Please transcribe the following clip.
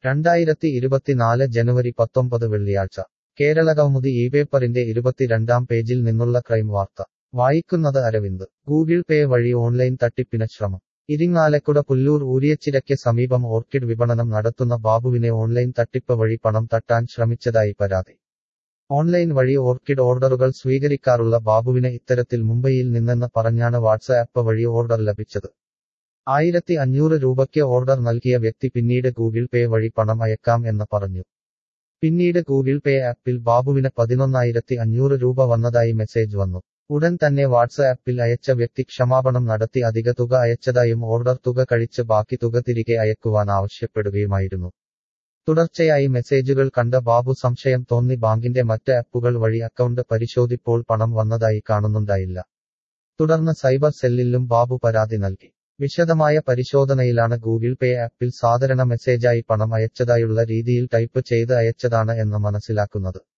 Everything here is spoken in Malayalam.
രണ്ടായിരത്തി ഇരുപത്തിനാല് ജനുവരി പത്തൊമ്പത് വെള്ളിയാഴ്ച കേരള കൗമുദി ഈ പേപ്പറിന്റെ ഇരുപത്തിരണ്ടാം പേജിൽ നിന്നുള്ള ക്രൈം വാർത്ത വായിക്കുന്നത് അരവിന്ദ് ഗൂഗിൾ പേ വഴി ഓൺലൈൻ തട്ടിപ്പിന് ശ്രമം ഇരിങ്ങാലക്കുട പുല്ലൂർ ഊരിയച്ചിരയ്ക്ക് സമീപം ഓർക്കിഡ് വിപണനം നടത്തുന്ന ബാബുവിനെ ഓൺലൈൻ തട്ടിപ്പ് വഴി പണം തട്ടാൻ ശ്രമിച്ചതായി പരാതി ഓൺലൈൻ വഴി ഓർക്കിഡ് ഓർഡറുകൾ സ്വീകരിക്കാറുള്ള ബാബുവിന് ഇത്തരത്തിൽ മുംബൈയിൽ നിന്നെന്ന് പറഞ്ഞാണ് വാട്സ്ആപ്പ് വഴി ഓർഡർ ലഭിച്ചത് ആയിരത്തി അഞ്ഞൂറ് രൂപയ്ക്ക് ഓർഡർ നൽകിയ വ്യക്തി പിന്നീട് ഗൂഗിൾ പേ വഴി പണം അയക്കാം എന്ന് പറഞ്ഞു പിന്നീട് ഗൂഗിൾ പേ ആപ്പിൽ ബാബുവിന് പതിനൊന്നായിരത്തി അഞ്ഞൂറ് രൂപ വന്നതായി മെസ്സേജ് വന്നു ഉടൻ തന്നെ വാട്സ്ആപ്പിൽ അയച്ച വ്യക്തി ക്ഷമാപണം നടത്തി അധിക തുക അയച്ചതായും ഓർഡർ തുക കഴിച്ച് ബാക്കി തുക തിരികെ അയക്കുവാൻ ആവശ്യപ്പെടുകയുമായിരുന്നു തുടർച്ചയായി മെസ്സേജുകൾ കണ്ട ബാബു സംശയം തോന്നി ബാങ്കിന്റെ മറ്റ് ആപ്പുകൾ വഴി അക്കൗണ്ട് പരിശോധിപ്പോൾ പണം വന്നതായി കാണുന്നുണ്ടായില്ല തുടർന്ന് സൈബർ സെല്ലിലും ബാബു പരാതി നൽകി വിശദമായ പരിശോധനയിലാണ് ഗൂഗിൾ പേ ആപ്പിൽ സാധാരണ മെസ്സേജായി പണം അയച്ചതായുള്ള രീതിയിൽ ടൈപ്പ് ചെയ്ത് അയച്ചതാണ് എന്ന് മനസ്സിലാക്കുന്നത്